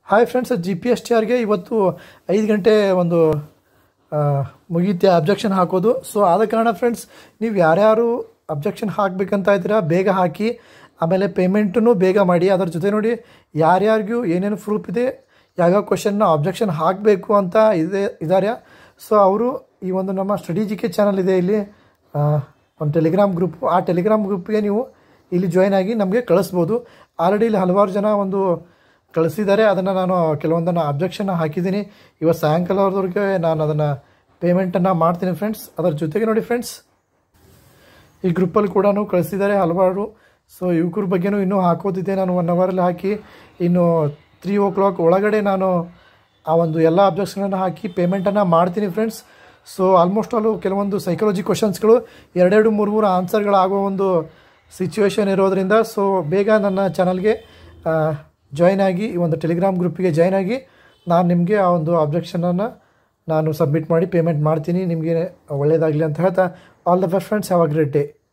hi friends G P S T ಆರ್ಗೆ ಇವತ್ತು ಐದು ಗಂಟೆ ಒಂದು ಆ, ಮುಗೀತೆ ಅಬ್ಜೆಕ್ಷನ್ ಹಾಕೋದು ಸೊ ಆದ ಕಾರಣ ಫ್ರೆಂಡ್ಸ್ ನೀವು ಯಾರ್ಯಾರು ಅಬ್ಜೆಕ್ಷನ್ ಹಾಕಬೇಕಂತ ಇದ್ದೀರಾ ಬೇಗ ಹಾಕಿ ಆಮೇಲೆ ಪೇಮೆಂಟನ್ನು ಬೇಗ ಮಾಡಿ ಅದರ ಜೊತೆ ನೋಡಿ ಯಾರ್ಯಾರಿಗೂ ಏನೇನು ಪ್ರೂಫ್ ಇದೆ ಯಾವ್ಯಾವ ಕ್ವಶನ್ನ ಅಬ್ಜೆಕ್ಷನ್ ಹಾಕಬೇಕು ಅಂತ ಇದೆ ಇದ್ದಾರೆ ಸೊ ಅವರು ಈ ಒಂದು ನಮ್ಮ ಸ್ಟಡಿ ಜಿ ಕೆ ಚಾನಲ್ ಇದೆ ಇಲ್ಲಿ ಆ, ಒಂದು ಟೆಲಿಗ್ರಾಮ್ ಗ್ರೂಪ್ ಆ ಟೆಲಿಗ್ರಾಮ್ ಗ್ರೂಪ್ಗೆ ನೀವು ಇಲ್ಲಿ ಜಾಯ್ನ್ ಆಗಿ ನಮಗೆ ಕಳಿಸ್ಬೋದು ಆಲ್ರೆಡಿ ಇಲ್ಲಿ ಹಲವಾರು ಜನ ಒಂದು ಕಳಿಸಿದ್ದಾರೆ ಅದನ್ನು ನಾನು ಕೆಲವೊಂದನ್ನು ಅಬ್ಜೆಕ್ಷನ್ ಹಾಕಿದ್ದೀನಿ ಇವತ್ತು ಸಾಯಂಕಾಲದವರೆಗೆ ನಾನು ಅದನ್ನು ಪೇಮೆಂಟನ್ನು ಮಾಡ್ತೀನಿ ಫ್ರೆಂಡ್ಸ್ ಅದರ ಜೊತೆಗೆ ನೋಡಿ ಫ್ರೆಂಡ್ಸ್ ಈ ಗ್ರೂಪಲ್ಲಿ ಕೂಡ ಕಳಿಸಿದ್ದಾರೆ ಹಲವಾರು ಸೊ ಯುವಕರ ಬಗ್ಗೆನೂ ಇನ್ನೂ ಹಾಕೋದಿದೆ ನಾನು ಒನ್ ಅವರಲ್ಲಿ ಹಾಕಿ ಇನ್ನು ತ್ರೀ ಓ ಕ್ಲಾಕ್ ಒಳಗಡೆ ನಾನು ಆ ಒಂದು ಎಲ್ಲ ಅಬ್ಜೆಕ್ಷನನ್ನು ಹಾಕಿ ಪೇಮೆಂಟನ್ನು ಮಾಡ್ತೀನಿ ಫ್ರೆಂಡ್ಸ್ ಸೊ ಆಲ್ಮೋಸ್ಟ್ ಆಲು ಕೆಲವೊಂದು ಸೈಕಾಲಜಿ ಕ್ವಶನ್ಸ್ಗಳು ಎರಡೆರಡು ಮೂರು ಮೂರು ಆನ್ಸರ್ಗಳಾಗೋ ಒಂದು ಸಿಚುವೇಶನ್ ಇರೋದ್ರಿಂದ ಸೊ ಬೇಗ ನನ್ನ ಚಾನಲ್ಗೆ ಜಾಯ್ನ್ ಆಗಿ ಈ ಒಂದು ಟೆಲಿಗ್ರಾಮ್ ಗ್ರೂಪಿಗೆ ಜಾಯ್ನ್ ಆಗಿ ನಾನು ನಿಮಗೆ ಆ ಒಂದು ಅಬ್ಜೆಕ್ಷನನ್ನು ನಾನು ಸಬ್ಮಿಟ್ ಮಾಡಿ ಪೇಮೆಂಟ್ ಮಾಡ್ತೀನಿ ನಿಮಗೆ ಒಳ್ಳೆಯದಾಗಲಿ ಅಂತ ಹೇಳ್ತಾ all the best friends have a great day